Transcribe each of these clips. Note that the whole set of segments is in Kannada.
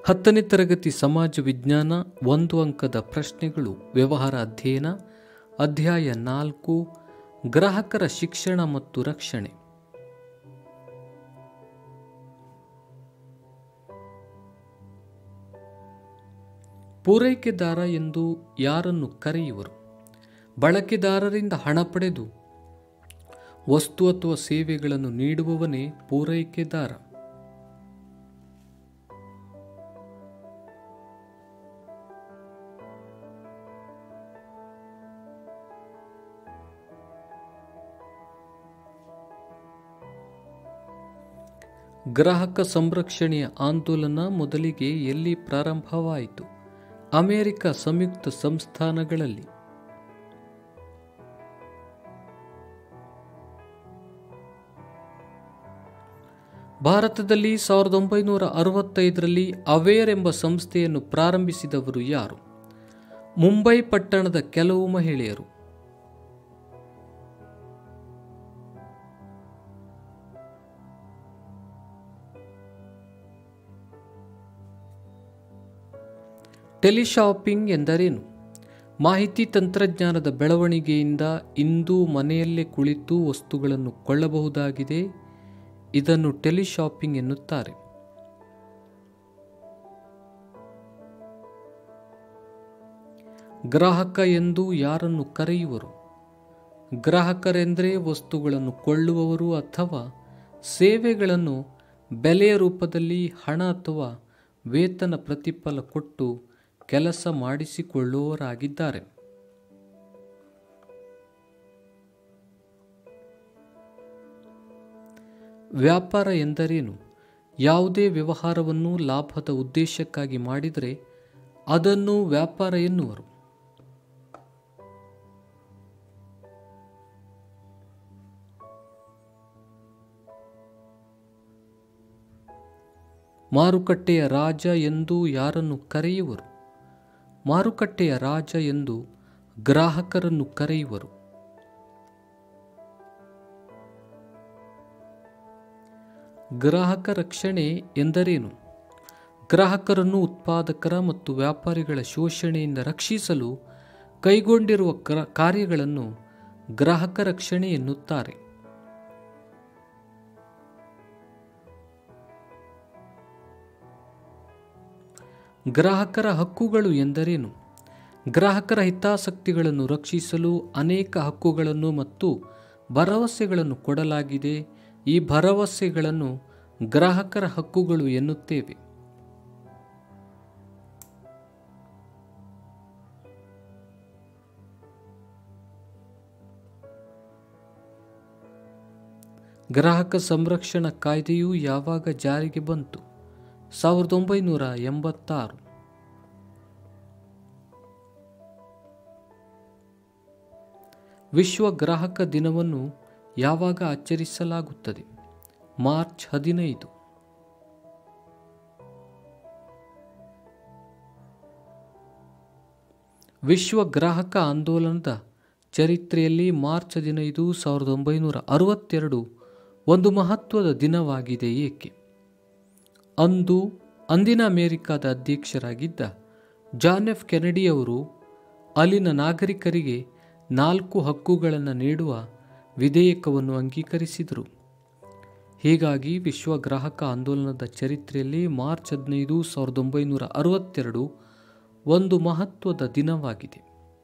ಹತ್ತನೇ ತರಗತಿ ಸಮಾಜ ವಿಜ್ಞಾನ ಒಂದು ಅಂಕದ ಪ್ರಶ್ನೆಗಳು ವ್ಯವಹಾರ ಅಧ್ಯಯನ ಅಧ್ಯಾಯ ನಾಲ್ಕು ಗ್ರಾಹಕರ ಶಿಕ್ಷಣ ಮತ್ತು ರಕ್ಷಣೆ ಪೂರೈಕೆದಾರ ಎಂದು ಯಾರನ್ನು ಕರೆಯುವರು ಬಳಕೆದಾರರಿಂದ ಹಣ ಪಡೆದು ವಸ್ತು ಅಥವಾ ಸೇವೆಗಳನ್ನು ನೀಡುವವನೇ ಪೂರೈಕೆದಾರ ಗ್ರಾಹಕ ಸಂರಕ್ಷಣೆಯ ಆಂದೋಲನ ಮೊದಲಿಗೆ ಎಲ್ಲಿ ಪ್ರಾರಂಭವಾಯಿತು ಅಮೆರಿಕ ಸಂಯುಕ್ತ ಸಂಸ್ಥಾನಗಳಲ್ಲಿ ಭಾರತದಲ್ಲಿ ಸಾವಿರದ ಒಂಬೈನೂರ ಅರವತ್ತೈದರಲ್ಲಿ ಅವೇರ್ ಎಂಬ ಸಂಸ್ಥೆಯನ್ನು ಪ್ರಾರಂಭಿಸಿದವರು ಯಾರು ಮುಂಬೈ ಪಟ್ಟಣದ ಕೆಲವು ಮಹಿಳೆಯರು ಟೆಲಿಶಾಪಿಂಗ್ ಎಂದರೇನು ಮಾಹಿತಿ ತಂತ್ರಜ್ಞಾನದ ಬೆಳವಣಿಗೆಯಿಂದ ಇಂದು ಮನೆಯಲ್ಲೇ ಕುಳಿತು ವಸ್ತುಗಳನ್ನು ಕೊಳ್ಳಬಹುದಾಗಿದೆ ಇದನ್ನು ಟೆಲಿಶಾಪಿಂಗ್ ಎನ್ನುತ್ತಾರೆ ಗ್ರಾಹಕ ಎಂದು ಯಾರನ್ನು ಕರೆಯುವರು ಗ್ರಾಹಕರೆಂದರೆ ವಸ್ತುಗಳನ್ನು ಕೊಳ್ಳುವವರು ಅಥವಾ ಸೇವೆಗಳನ್ನು ಬೆಲೆಯ ರೂಪದಲ್ಲಿ ಹಣ ಅಥವಾ ವೇತನ ಪ್ರತಿಫಲ ಕೊಟ್ಟು ಕೆಲಸ ಮಾಡಿಸಿಕೊಳ್ಳುವವರಾಗಿದ್ದಾರೆ ವ್ಯಾಪಾರ ಎಂದರೇನು ಯಾವುದೇ ವ್ಯವಹಾರವನ್ನು ಲಾಭದ ಉದ್ದೇಶಕ್ಕಾಗಿ ಮಾಡಿದರೆ ಅದನ್ನು ವ್ಯಾಪಾರ ಎನ್ನುವರು ಮಾರುಕಟ್ಟೆಯ ರಾಜ ಎಂದು ಯಾರನ್ನು ಕರೆಯುವರು ಮಾರುಕಟ್ಟೆಯ ರಾಜ ಎಂದು ಗ್ರಾಹಕರನ್ನು ಕರೆಯುವರು ಗ್ರಾಹಕ ರಕ್ಷಣೆ ಎಂದರೇನು ಗ್ರಾಹಕರನ್ನು ಉತ್ಪಾದಕರ ಮತ್ತು ವ್ಯಾಪಾರಿಗಳ ಶೋಷಣೆಯಿಂದ ರಕ್ಷಿಸಲು ಕೈಗೊಂಡಿರುವ ಕಾರ್ಯಗಳನ್ನು ಗ್ರಾಹಕ ರಕ್ಷಣೆ ಎನ್ನುತ್ತಾರೆ ಗ್ರಾಹಕರ ಹಕ್ಕುಗಳು ಎಂದರೇನು ಗ್ರಾಹಕರ ಹಿತಾಸಕ್ತಿಗಳನ್ನು ರಕ್ಷಿಸಲು ಅನೇಕ ಹಕ್ಕುಗಳನ್ನು ಮತ್ತು ಭರವಸೆಗಳನ್ನು ಕೊಡಲಾಗಿದೆ ಈ ಭರವಸೆಗಳನ್ನು ಗ್ರಾಹಕರ ಹಕ್ಕುಗಳು ಎನ್ನುತ್ತೇವೆ ಗ್ರಾಹಕ ಸಂರಕ್ಷಣಾ ಕಾಯ್ದೆಯು ಯಾವಾಗ ಜಾರಿಗೆ ಬಂತು ಸಾವಿರದ ಒಂಬೈನೂರ ಎಂಬತ್ತಾರು ವಿಶ್ವ ಗ್ರಾಹಕ ದಿನವನ್ನು ಯಾವಾಗ ಆಚರಿಸಲಾಗುತ್ತದೆ ಮಾರ್ಚ್ ಹದಿನೈದು ವಿಶ್ವ ಗ್ರಾಹಕ ಆಂದೋಲನದ ಚರಿತ್ರೆಯಲ್ಲಿ ಮಾರ್ಚ್ ಹದಿನೈದು ಸಾವಿರದ ಒಂಬೈನೂರ ಅರವತ್ತೆರಡು ಒಂದು ಮಹತ್ವದ ದಿನವಾಗಿದೆ ಏಕೆ ಅಂದು ಅಂದಿನ ಅಮೆರಿಕದ ಅಧ್ಯಕ್ಷರಾಗಿದ್ದ ಜಾನ್ ಎಫ್ ಕೆನಡಿಯವರು ಅಲ್ಲಿನ ನಾಗರಿಕರಿಗೆ ನಾಲ್ಕು ಹಕ್ಕುಗಳನ್ನು ನೀಡುವ ವಿಧೇಯಕವನ್ನು ಅಂಗೀಕರಿಸಿದರು ಹೀಗಾಗಿ ವಿಶ್ವ ಗ್ರಾಹಕ ಆಂದೋಲನದ ಚರಿತ್ರೆಯಲ್ಲಿ ಮಾರ್ಚ್ ಹದಿನೈದು ಸಾವಿರದ ಒಂಬೈನೂರ ಅರವತ್ತೆರಡು ಒಂದು ಮಹತ್ವದ ದಿನವಾಗಿದೆ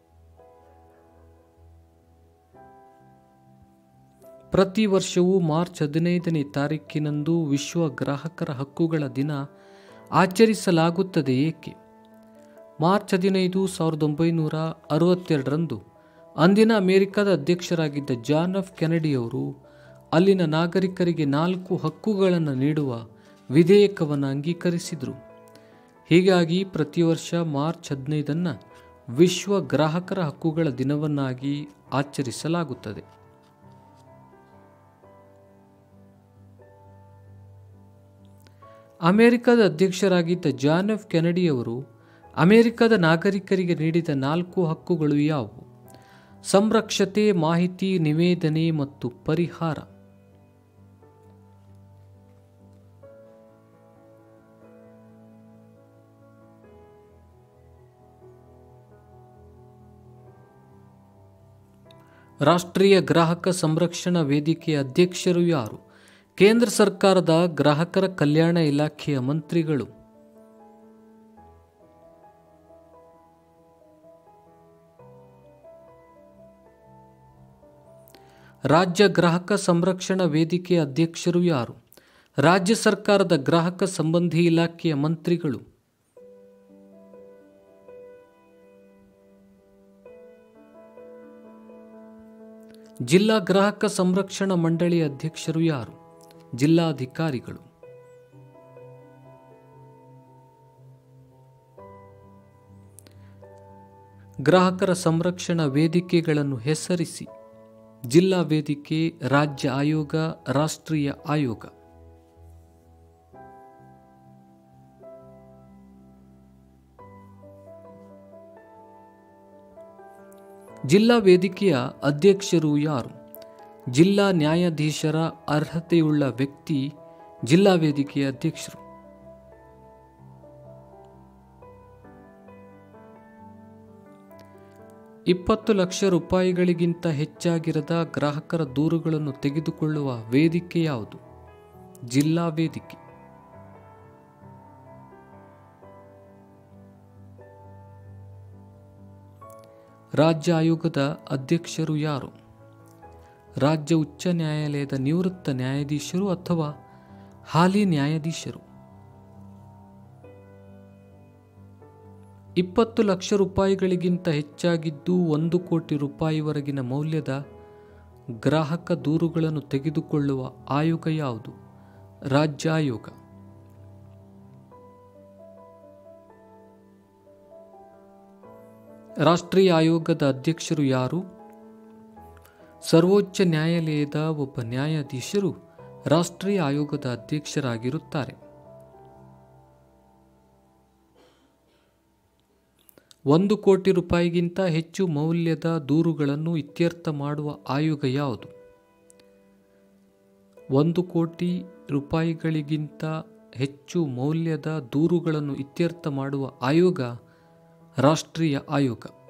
ಪ್ರತಿ ವರ್ಷವೂ ಮಾರ್ಚ್ ಹದಿನೈದನೇ ತಾರೀಕಿನಂದು ವಿಶ್ವ ಗ್ರಾಹಕರ ಹಕ್ಕುಗಳ ದಿನ ಆಚರಿಸಲಾಗುತ್ತದೆ ಏಕೆ ಮಾರ್ಚ್ ಹದಿನೈದು ಸಾವಿರದ ಒಂಬೈನೂರ ಅರವತ್ತೆರಡರಂದು ಅಂದಿನ ಅಮೆರಿಕದ ಅಧ್ಯಕ್ಷರಾಗಿದ್ದ ಜಾನ್ ಎಫ್ ಕೆನಡಿಯವರು ಅಲ್ಲಿನ ನಾಗರಿಕರಿಗೆ ನಾಲ್ಕು ಹಕ್ಕುಗಳನ್ನು ನೀಡುವ ವಿಧೇಯಕವನ್ನು ಅಂಗೀಕರಿಸಿದರು ಹೀಗಾಗಿ ಪ್ರತಿ ವರ್ಷ ಮಾರ್ಚ್ ಹದಿನೈದನ್ನು ವಿಶ್ವ ಗ್ರಾಹಕರ ಹಕ್ಕುಗಳ ದಿನವನ್ನಾಗಿ ಆಚರಿಸಲಾಗುತ್ತದೆ ಅಮೆರಿಕದ ಅಧ್ಯಕ್ಷರಾಗಿದ್ದ ಜಾನ್ ಎಫ್ ಕೆನಡಿಯವರು ಅಮೆರಿಕದ ನಾಗರಿಕರಿಗೆ ನೀಡಿದ ನಾಲ್ಕು ಹಕ್ಕುಗಳು ಯಾವುವು ಸಂರಕ್ಷತೆ ಮಾಹಿತಿ ನಿವೇದನೆ ಮತ್ತು ಪರಿಹಾರ ರಾಷ್ಟ್ರೀಯ ಗ್ರಾಹಕ ಸಂರಕ್ಷಣಾ ವೇದಿಕೆಯ ಅಧ್ಯಕ್ಷರು ಯಾರು ಕೇಂದ್ರ ಸರ್ಕಾರದ ಗ್ರಾಹಕರ ಕಲ್ಯಾಣ ಇಲಾಖೆಯ ಮಂತ್ರಿಗಳು ರಾಜ್ಯ ಗ್ರಾಹಕ ಸಂರಕ್ಷಣಾ ವೇದಿಕೆಯ ಅಧ್ಯಕ್ಷರು ಯಾರು ರಾಜ್ಯ ಸರ್ಕಾರದ ಗ್ರಾಹಕ ಸಂಬಂಧಿ ಇಲಾಖೆಯ ಮಂತ್ರಿಗಳು ಜಿಲ್ಲಾ ಗ್ರಾಹಕ ಸಂರಕ್ಷಣಾ ಮಂಡಳಿಯ ಅಧ್ಯಕ್ಷರು ಯಾರು ಜಿಲ್ಲಾಧಿಕಾರಿಗಳು ಗ್ರಾಹಕರ ಸಂರಕ್ಷಣಾ ವೇದಿಕೆಗಳನ್ನು ಹೆಸರಿಸಿ ಜಿಲ್ಲಾ ವೇದಿಕೆ ರಾಜ್ಯ ಆಯೋಗ ರಾಷ್ಟ್ರೀಯ ಆಯೋಗ ಜಿಲ್ಲಾ ವೇದಿಕೆಯ ಅಧ್ಯಕ್ಷರು ಯಾರು ಜಿಲ್ಲಾ ನ್ಯಾಯಾಧೀಶರ ಅರ್ಹತೆಯುಳ್ಳ ವ್ಯಕ್ತಿ ಜಿಲ್ಲಾ ವೇದಿಕೆಯ ಅಧ್ಯಕ್ಷರು ಇಪ್ಪತ್ತು ಲಕ್ಷ ರೂಪಾಯಿಗಳಿಗಿಂತ ಹೆಚ್ಚಾಗಿರದ ಗ್ರಾಹಕರ ದೂರುಗಳನ್ನು ತೆಗೆದುಕೊಳ್ಳುವ ವೇದಿಕೆ ಯಾವುದು ಜಿಲ್ಲಾ ವೇದಿಕೆ ರಾಜ್ಯ ಆಯೋಗದ ಅಧ್ಯಕ್ಷರು ಯಾರು ರಾಜ್ಯ ಉಚ್ಚ ನ್ಯಾಯಾಲಯದ ನಿವೃತ್ತ ನ್ಯಾಯಾಧೀಶರು ಅಥವಾ ಹಾಲಿ ನ್ಯಾಯಾಧೀಶರು ಇಪ್ಪತ್ತು ಲಕ್ಷ ರೂಪಾಯಿಗಳಿಗಿಂತ ಹೆಚ್ಚಾಗಿದ್ದು ಒಂದು ಕೋಟಿ ರೂಪಾಯಿವರೆಗಿನ ಮೌಲ್ಯದ ಗ್ರಾಹಕ ದೂರುಗಳನ್ನು ತೆಗೆದುಕೊಳ್ಳುವ ಆಯೋಗ ಯಾವುದು ರಾಜ್ಯ ಆಯೋಗ ರಾಷ್ಟ್ರೀಯ ಆಯೋಗದ ಅಧ್ಯಕ್ಷರು ಯಾರು ಸರ್ವೋಚ್ಚ ನ್ಯಾಯಾಲಯದ ಒಬ್ಬ ನ್ಯಾಯಾಧೀಶರು ರಾಷ್ಟ್ರೀಯ ಆಯೋಗದ ಅಧ್ಯಕ್ಷರಾಗಿರುತ್ತಾರೆ ಒಂದು ಕೋಟಿ ರೂಪಾಯಿಗಿಂತ ಹೆಚ್ಚು ಮೌಲ್ಯದ ದೂರುಗಳನ್ನು ಇತ್ಯರ್ಥ ಮಾಡುವ ಆಯೋಗ ಯಾವುದು ಒಂದು ಕೋಟಿ ರೂಪಾಯಿಗಳಿಗಿಂತ ಹೆಚ್ಚು ಮೌಲ್ಯದ ದೂರುಗಳನ್ನು ಇತ್ಯರ್ಥ ಮಾಡುವ ಆಯೋಗ ರಾಷ್ಟ್ರೀಯ ಆಯೋಗ